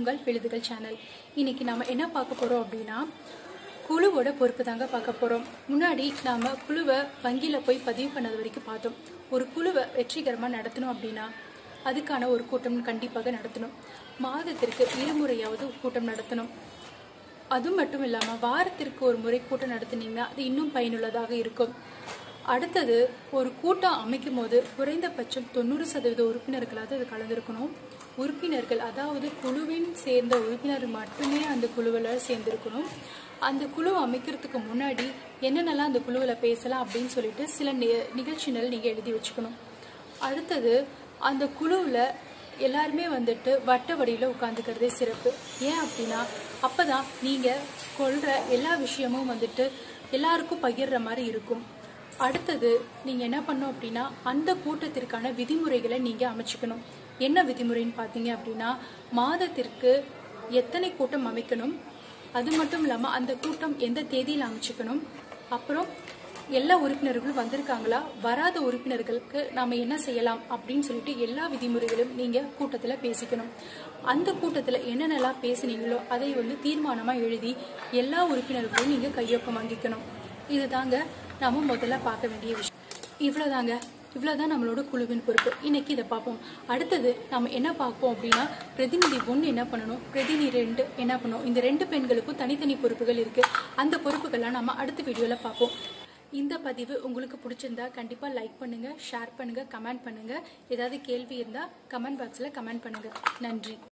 உங்கள் விழுதுகள் சேனல் இன்னைக்கு நாம என்ன பார்க்க போறோம் அப்படின்னா குழுவோட பொறுப்பு தாங்க பார்க்க போறோம் முன்னாடி நாம குழுவை வங்கியில போய் பதிவு பண்ணது வரைக்கும் பார்த்தோம் ஒரு குழுவை வெற்றிகரமா நடத்தணும் அப்படின்னா அதுக்கான ஒரு கூட்டம் கண்டிப்பாக நடத்தணும் மாதத்திற்கு இருமுறையாவது கூட்டம் நடத்தணும் அது மட்டும் இல்லாம வாரத்திற்கு ஒரு முறை கூட்டம் நடத்துனீங்கன்னா அது இன்னும் பயனுள்ளதாக இருக்கும் அடுத்தது ஒரு கூட்டம் அமைக்கும் போது குறைந்தபட்சம் தொண்ணூறு சதவீத உறுப்பினர்களாவது அது கலந்துருக்கணும் உறுப்பினர்கள் அதாவது குழுவின் சேர்ந்த உறுப்பினர் மட்டுமே அந்த குழுவில் சேர்ந்திருக்கணும் அந்த குழு அமைக்கிறதுக்கு முன்னாடி என்னென்னலாம் அந்த குழுவில் பேசலாம் அப்படின்னு சொல்லிட்டு சில நி- நிகழ்ச்சிகள் நீங்கள் எழுதி வச்சுக்கணும் அடுத்தது அந்த குழுவில் எல்லாருமே வந்துட்டு வட்ட வடிவில் உட்காந்துக்கிறதே சிறப்பு ஏன் அப்படின்னா அப்பதான் நீங்கள் கொள்கிற எல்லா விஷயமும் வந்துட்டு எல்லாருக்கும் பகிர்ற மாதிரி இருக்கும் அடுத்தது நீங்கள் என்ன பண்ணணும் அப்படின்னா அந்த கூட்டத்திற்கான விதிமுறைகளை நீங்கள் அமைச்சுக்கணும் என்ன விதிமுறைன்னு பார்த்தீங்க அப்படின்னா மாதத்திற்கு எத்தனை கூட்டம் அமைக்கணும் அது மட்டும் இல்லாமல் அந்த கூட்டம் எந்த தேதியில் அமைச்சுக்கணும் அப்புறம் எல்லா உறுப்பினர்களும் வந்திருக்காங்களா வராத உறுப்பினர்களுக்கு நாம என்ன செய்யலாம் அப்படின்னு சொல்லிட்டு எல்லா விதிமுறைகளும் நீங்க கூட்டத்துல பேசிக்கணும் அந்த கூட்டத்துல என்னென்னலாம் பேசுனீங்களோ அதை வந்து தீர்மானமா எழுதி எல்லா உறுப்பினர்களும் நீங்க கையொப்பம் வாங்கிக்கணும் இதுதாங்க நாம முதல்ல பார்க்க வேண்டிய விஷயம் இவ்வளவுதாங்க இவ்வளவுதான் நம்மளோட குழுவின் பொறுப்பு இன்னைக்கு இதை பார்ப்போம் அடுத்தது நம்ம என்ன பார்ப்போம் அப்படின்னா பிரதிநிதி ஒன்று என்ன பண்ணணும் பிரதிநிதி ரெண்டு என்ன பண்ணணும் இந்த ரெண்டு பெண்களுக்கும் தனித்தனி பொறுப்புகள் இருக்கு அந்த பொறுப்புகள்லாம் நம்ம அடுத்த வீடியோல பார்ப்போம் இந்த பதிவு உங்களுக்கு பிடிச்சிருந்தா கண்டிப்பா லைக் பண்ணுங்க ஷேர் பண்ணுங்க கமெண்ட் பண்ணுங்க ஏதாவது கேள்வி இருந்தா கமெண்ட் பாக்ஸ்ல கமெண்ட் பண்ணுங்க நன்றி